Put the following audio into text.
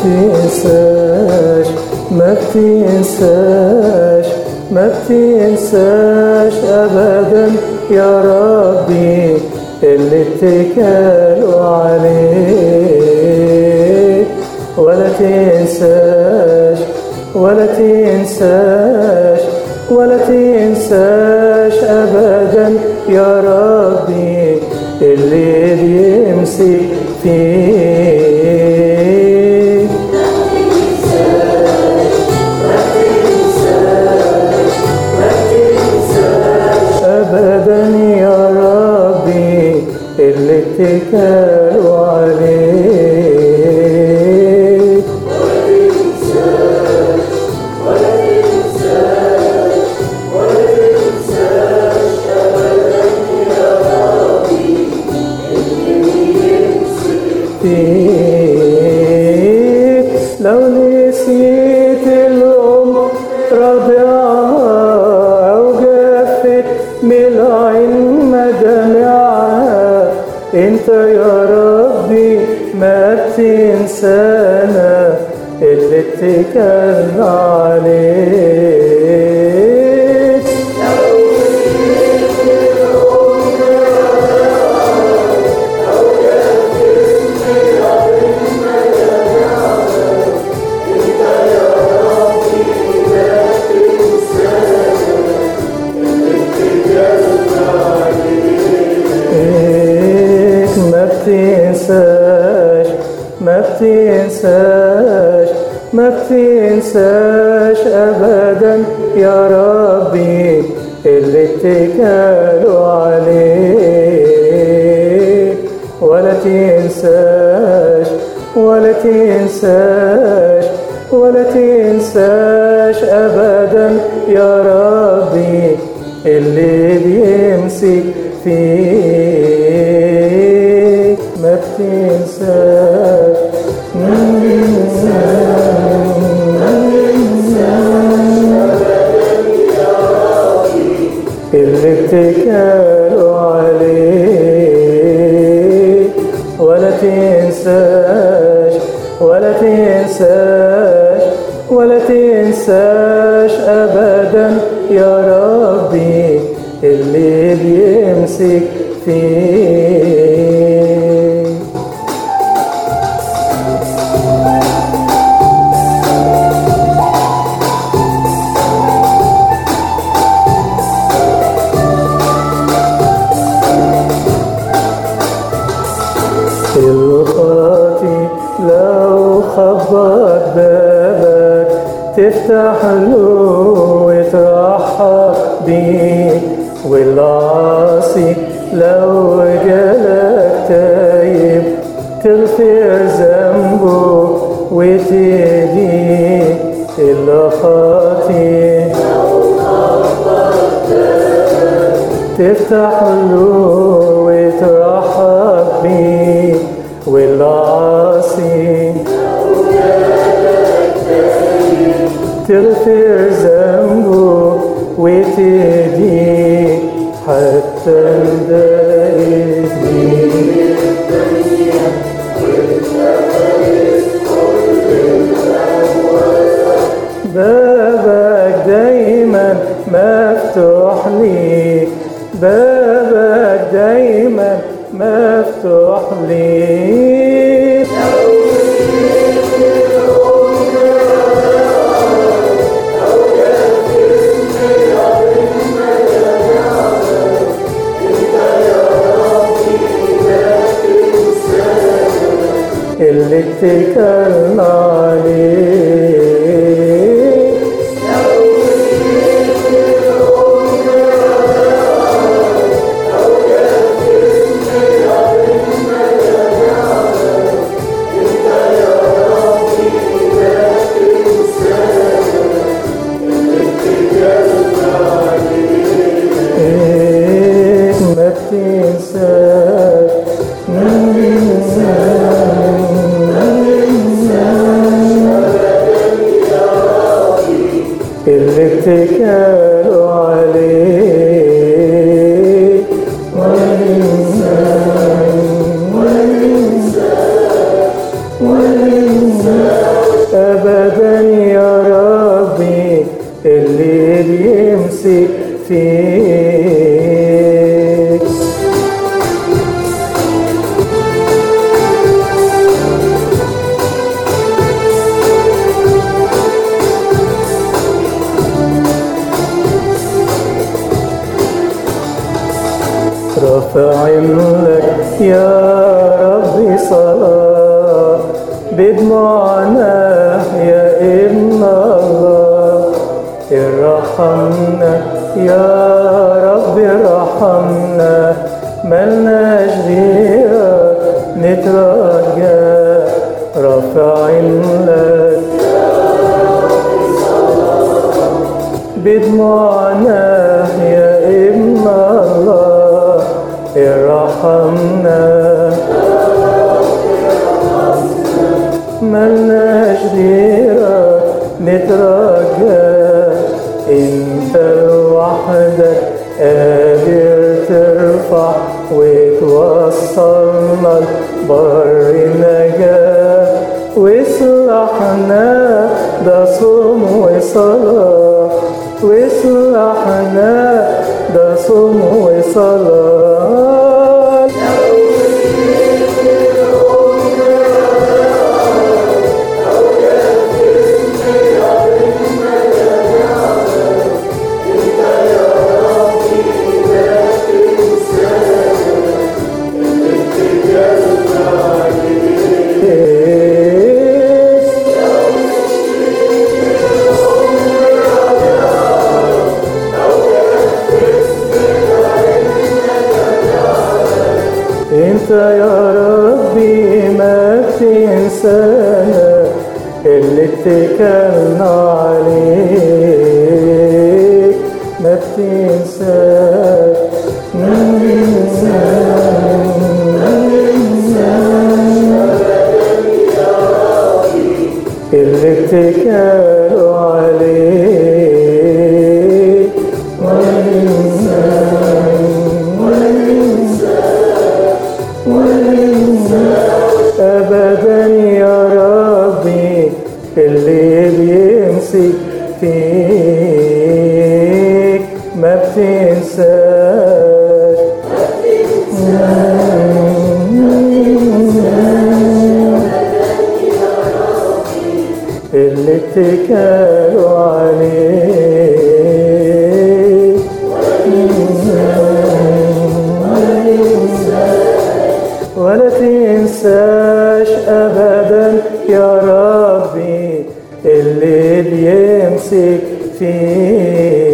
بتنساش ما بتنساش ما بتنساش ابدا يا ربي اللي اتكلوا عليه ولا تنساش ولا تنساش ولا تنساش ابدا يا ربي اللي بيمسك فيك ابدا يا ربي اللي اتكلوا عليك فيك لو نسيت الأم رضيعها أو جفت من العين مدامعها انت يا ربي ما بتنسانا اللي اتكلنا عليك إيك ما بتنساش ما بتنساش ما بتنساش ابدا يا ربي اللي اتكلوا عليك ولا تنساش ولا تنساش ولا تنساش ابدا يا ربي اللي بيمسك فيك ما بتنساش اللي اتكلوا عليه ولا تنساش ولا تنساش ولا تنساش ابدا يا ربي اللي بيمسك فيك الخاطي لو خبط بابك تفتح له وترحب بيه والعاصي لو جالك تايب تغفر ذنبه وتهديه الخاطي تفتح له وترحب بيه والعاصي تغفر ذنبه وتهديه حتى ندائك بابك دايما مفتوح ليك بابك دايما مفتوح ليك اللي اتكلنا عليه إيه ما تنساش اللي اتكلوا عليه وينسى وينسى وينسى أبدا يا ربي اللي بيمسك فيك رافع لك يا ربي صلاة بدموعنا يا ابن الله ارحمنا يا رب ارحمنا ملناش غيرك نترجى رافع لك بدموعنا يا ابن الله ارحمنا ملناش غيرك نترجى انت لوحدك قادر ترفع وتوصلنا لبر النجاة واصلحنا ده صوم وصلاة واصلحنا ده صوم وصلاة انت يا ربي ما بتنسانا اللي اتكلنا عليك ما بتنساش اللي اتكلوا عليك ما أبدا يا ربي اللي بيمسك فيك ما بتنساش اللي اتكلوا عليك ولا تنساش ابدا يا ربي اللي بيمسك فيك